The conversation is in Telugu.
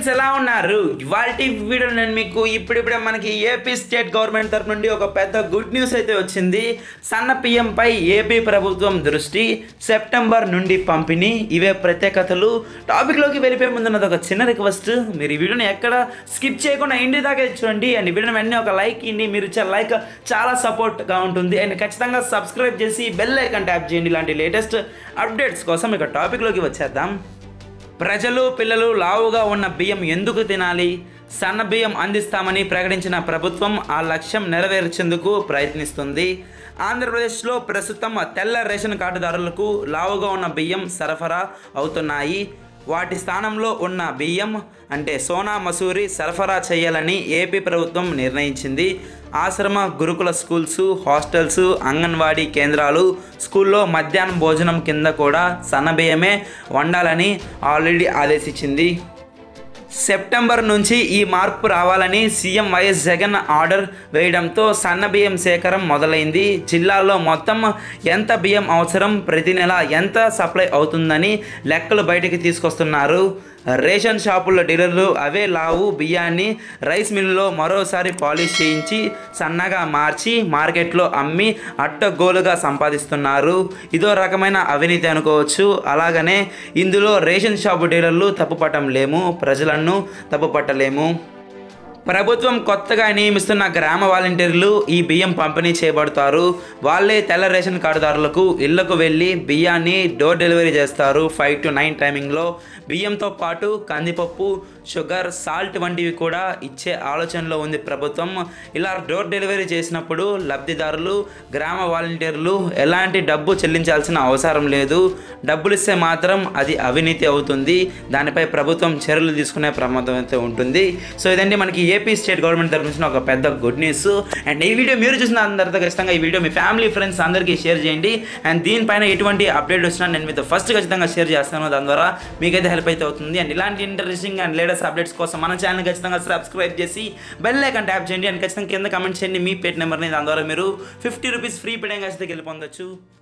ఫ్రెండ్స్ ఎలా ఉన్నారు ఇవాళ వీడియో నేను మీకు ఇప్పుడిప్పుడే మనకి ఏపీ స్టేట్ గవర్నమెంట్ తరపు నుండి ఒక పెద్ద గుడ్ న్యూస్ అయితే వచ్చింది సన్న పిఎంపై ఏపీ ప్రభుత్వం దృష్టి సెప్టెంబర్ నుండి పంపిణీ ఇవే ప్రత్యేకతలు టాపిక్లోకి వెళ్ళిపోయే ముందు నాది ఒక చిన్న రిక్వెస్ట్ మీరు ఈ వీడియోని ఎక్కడ స్కిప్ చేయకుండా ఇంటి దాకా చూడండి అండ్ ఈ వీడియోని వెంటనే ఒక లైక్ ఇండి మీరు ఇచ్చే లైక్ చాలా సపోర్ట్గా ఉంటుంది అండ్ ఖచ్చితంగా సబ్స్క్రైబ్ చేసి బెల్ ఐకాన్ ట్యాప్ చేయండి ఇలాంటి లేటెస్ట్ అప్డేట్స్ కోసం ఇక టాపిక్లోకి వచ్చేద్దాం ప్రజలు పిల్లలు లావుగా ఉన్న బియ్యం ఎందుకు తినాలి సన్న బియ్యం అందిస్తామని ప్రకటించిన ప్రభుత్వం ఆ లక్ష్యం నెరవేర్చేందుకు ప్రయత్నిస్తుంది ఆంధ్రప్రదేశ్లో ప్రస్తుతం తెల్ల రేషన్ కార్డుదారులకు లావుగా ఉన్న బియ్యం సరఫరా అవుతున్నాయి వాటి స్థానంలో ఉన్న బియ్యం అంటే సోనా మసూరి సరఫరా చేయాలని ఏపీ ప్రభుత్వం నిర్ణయించింది ఆశ్రమ గురుకుల స్కూల్స్ హాస్టల్స్ అంగన్వాడీ కేంద్రాలు స్కూల్లో మధ్యాహ్నం భోజనం కింద కూడా సన్నబియ్యమే వండాలని ఆల్రెడీ ఆదేశించింది సెప్టెంబర్ నుంచి ఈ మార్పు రావాలని సీఎం వైఎస్ జగన్ ఆర్డర్ వేయడంతో సన్న బియ్యం సేకరం మొదలైంది జిల్లాలో మొత్తం ఎంత బియ్యం అవసరం ప్రతి నెల ఎంత సప్లై అవుతుందని లెక్కలు బయటికి తీసుకొస్తున్నారు రేషన్ షాపుల డీలర్లు అవే లావు బియ్యాన్ని రైస్ మిల్లులో మరోసారి పాలిష్ చేయించి సన్నగా మార్చి మార్కెట్లో అమ్మి అట్టగోలుగా సంపాదిస్తున్నారు ఇదో రకమైన అవినీతి అనుకోవచ్చు అలాగనే ఇందులో రేషన్ షాపు డీలర్లు తప్పుపట్టం లేము ప్రజలను తప్పుపట్టలేము ప్రభుత్వం కొత్తగా నియమిస్తున్న గ్రామ వాలంటీర్లు ఈ బియ్యం పంపిణీ చేయబడతారు వాళ్ళే తెల్ల రేషన్ కార్డుదారులకు ఇళ్లకు వెళ్ళి బియ్యాన్ని డోర్ డెలివరీ చేస్తారు ఫైవ్ టు నైన్ టైమింగ్లో బియ్యంతో పాటు కందిపప్పు షుగర్ సాల్ట్ వంటివి కూడా ఇచ్చే ఆలోచనలో ఉంది ప్రభుత్వం ఇలా డోర్ డెలివరీ చేసినప్పుడు లబ్ధిదారులు గ్రామ వాలంటీర్లు ఎలాంటి డబ్బు చెల్లించాల్సిన అవసరం లేదు డబ్బులు ఇస్తే మాత్రం అది అవినీతి అవుతుంది దానిపై ప్రభుత్వం చర్యలు తీసుకునే ప్రమాదం అయితే ఉంటుంది సో ఇదండి మనకి ఏపీ స్టేట్ గవర్నమెంట్ తరఫు నుంచి ఒక పెద్ద గుడ్ న్యూస్ అండ్ ఈ వీడియో మీరు చూసిన అందరితో ఖచ్చితంగా ఈ వీడియో మీ ఫ్యామిలీ ఫ్రెండ్స్ అందరికీ షేర్ చేయండి అండ్ దీనిపైన ఎటువంటి అప్డేట్ వచ్చినా నేను మీతో ఫస్ట్ ఖచ్చితంగా షేర్ చేస్తాను దాని ద్వారా మీకైతే హెల్ప్ అయితే అవుతుంది అండ్ ఇలాంటి ఇంట్రెస్టింగ్ అండ్ లేటెస్ట్ అప్డేట్స్ కోసం మన ఛానల్ ఖచ్చితంగా సబ్స్క్రైబ్ చేసి బెల్ ఐకాన్ ట్యాప్ చేయండి అండ్ ఖచ్చితంగా కింద కమెంట్ చేయండి మీ పేట్ నెంబర్ని దాని ద్వారా మీరు ఫిఫ్టీ రూపీస్ ఫ్రీ పేడ్ అయితే గెలుపొందొచ్చు